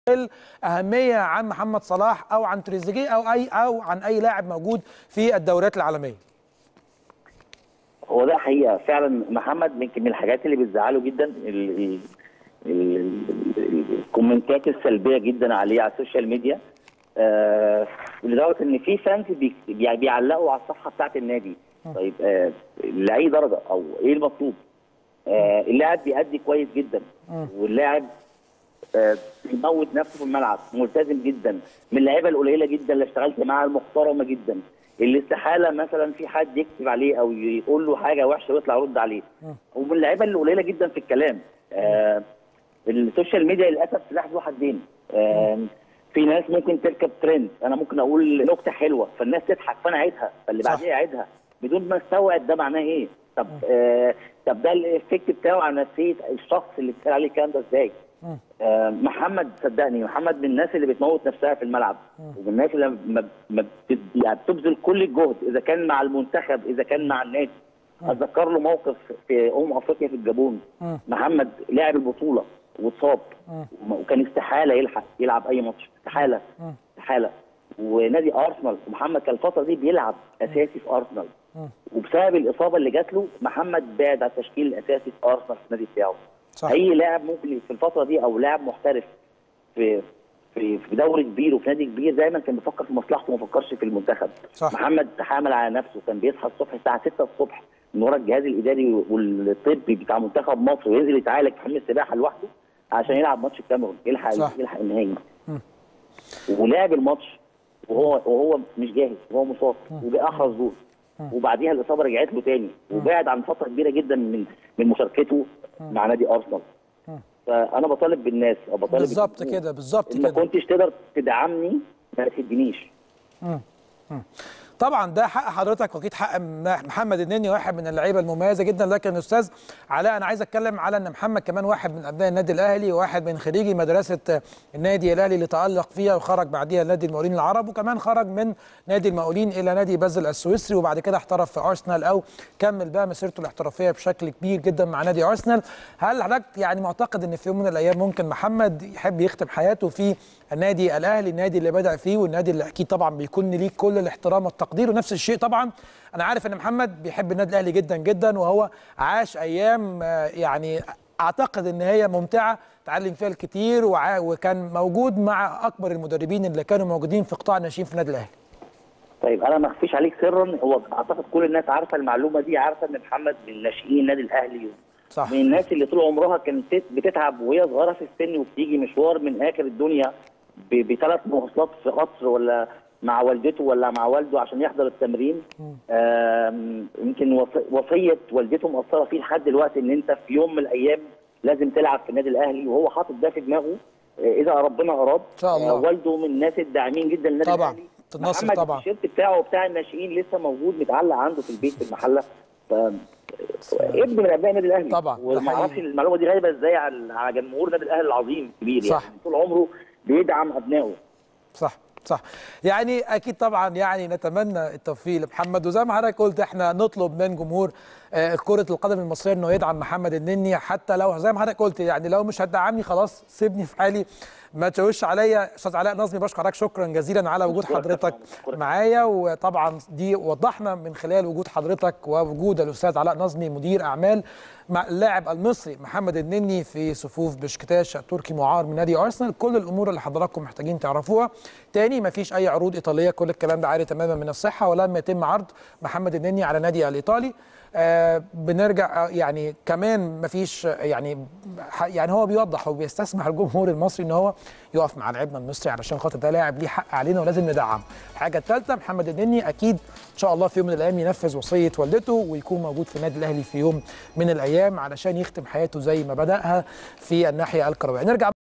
اهميه عن محمد صلاح او عن تريزيجيه او اي او عن اي لاعب موجود في الدوريات العالميه هو ده حقيقه فعلا محمد يمكن من الحاجات اللي بتزعله جدا ال- ال- ال- ال- الكومنتات السلبيه جدا عليه على السوشيال ميديا آه لدرجه ان في فانز بي- بي- بيعلقوا على الصفحه بتاعت النادي طيب آه لاي درجه او ايه المطلوب؟ آه اللاعب بيأدي كويس جدا واللاعب آه، بيموت نفسه في الملعب ملتزم جدا من اللعيبه القليله جدا اللي اشتغلت معاها المحترمه جدا اللي استحاله مثلا في حد يكتب عليه او يقول له حاجه وحشه ويطلع يرد عليه ومن اللعيبه اللي قليله جدا في الكلام آه السوشيال ميديا للاسف سلاح ذو حدين آه في ناس ممكن تركب ترند انا ممكن اقول نكته حلوه فالناس تضحك فانا اعيدها فاللي صح. بعديها يعيدها بدون ما استوعب ده معناه ايه طب آه طب ده الافكت بتاعه على نفسيه الشخص اللي اتقال عليه الكلام ده ازاي آه، محمد صدقني محمد من الناس اللي بتموت نفسها في الملعب ومن الناس اللي ما ما بت- يعني بتبذل كل الجهد اذا كان مع المنتخب اذا كان مع النادي اتذكر له موقف في امم افريقيا في الجابون محمد لعب البطوله واتصاب وم- وكان استحاله يلحق يلعب اي ماتش استحاله استحاله ونادي ارسنال ومحمد كان الفتره دي بيلعب اساسي في ارسنال وبسبب الاصابه اللي جات له محمد بعد عن التشكيل الاساسي في ارسنال في النادي بتاعه صح. اي لاعب ممكن في الفتره دي او لاعب محترف في في في دوري كبير وفي نادي كبير دايما كان بيفكر في مصلحته وما فكرش في المنتخب صح. محمد تحامل على نفسه كان بيصحى الصبح الساعه 6 الصبح من ورا الجهاز الاداري والطبي بتاع منتخب مصر وينزل يتعالج في حمام السباحه لوحده عشان يلعب ماتش الكاميرون يلحق صح. يلحق النهائي ولعب الماتش وهو وهو مش جاهز وهو مصاب وبأحرز جول وبعديها الاصابه رجعت له تاني وبعد عن فتره كبيره جدا من من مشاركته مع نادي ارسنال فانا بطالب بالناس او بطالب بالظبط بالجمهور كده بالظبط ان ما كده كنتش تقدر تدعمني ما تدينيش طبعا ده حق حضرتك واكيد حق م- محمد النني واحد من اللعيبه المميزه جدا لكن استاذ علاء انا عايز اتكلم على ان محمد كمان واحد من ابناء النادي الاهلي وواحد من خريجي مدرسه النادي الاهلي اللي تالق فيها وخرج بعديها نادي المقاولين العرب وكمان خرج من نادي المقاولين الى نادي بازل السويسري وبعد كده احترف في ارسنال او كمل بقى مسيرته الاحترافيه بشكل كبير جدا مع نادي ارسنال هل حضرتك يعني معتقد ان في يوم من الايام ممكن محمد يحب يختم حياته في النادي الاهلي النادي اللي بدا فيه والنادي اللي اكيد طبعا بيكون ليه كل الاحترام والتقدير ونفس الشيء طبعا انا عارف ان محمد بيحب النادي الاهلي جدا جدا وهو عاش ايام آه، يعني اعتقد ان هي ممتعه تعلم فيها الكثير وع- وكان موجود مع اكبر المدربين اللي كانوا موجودين في قطاع الناشئين في النادي الاهلي طيب انا ما اخفيش عليك سرا هو اعتقد كل الناس عارفه المعلومه دي عارفه ان محمد من ناشئين النادي الاهلي صح من الناس اللي طول عمرها كانت بت- بتتعب وهي صغيره في السن وبتيجي مشوار من اخر الدنيا ب- بثلاث مواصلات في قطر ولا مع والدته ولا مع والده عشان يحضر التمرين آم، يمكن وص- وصيه والدته مأثره فيه لحد دلوقتي ان انت في يوم من الايام لازم تلعب في النادي الاهلي وهو حاطط ده في دماغه آه، اذا ربنا اراد إن شاء الله. آه، والده من الناس الداعمين جدا للنادي طبعا. الاهلي النصر محمد طبعا. التيشيرت بتاعه بتاع الناشئين لسه موجود متعلق عنده في البيت في المحله ف ابن من ابناء النادي الاهلي طبعا، ده وما اعرفش حقيقي. المعلومه دي غايبه ازاي على على جمهور النادي الاهلي العظيم الكبير صح. يعني طول عمره بيدعم ابنائه صح صح يعني اكيد طبعا يعني نتمنى التوفيق لمحمد وزي ما حضرتك قلت احنا نطلب من جمهور آه، كره القدم المصريه انه يدعم محمد النني حتى لو زي ما حضرتك قلت يعني لو مش هتدعمني خلاص سيبني في حالي ما تشوش عليا استاذ علاء نظمي بشكر حضرتك شكرا جزيلا على وجود أشكرك حضرتك طبعاً، أشكرك. معايا وطبعا دي وضحنا من خلال وجود حضرتك ووجود الاستاذ علاء نظمي مدير اعمال مع اللاعب المصري محمد النني في صفوف بشكتاش التركي معار من نادي ارسنال كل الامور اللي حضراتكم محتاجين تعرفوها تاني مفيش اي عروض ايطاليه كل الكلام ده عاري تماما من الصحه ولم يتم عرض محمد النني على نادي الايطالي آه بنرجع آه، يعني كمان مفيش آه، يعني ح- يعني هو بيوضح وبيستسمح الجمهور المصري ان هو يقف مع لاعبنا المصري علشان خاطر ده لاعب ليه حق علينا ولازم ندعمه. الحاجه الثالثه محمد النني اكيد ان شاء الله في يوم من الايام ينفذ وصيه والدته ويكون موجود في النادي الاهلي في يوم من الايام علشان يختم حياته زي ما بداها في الناحيه الكرويه. نرجع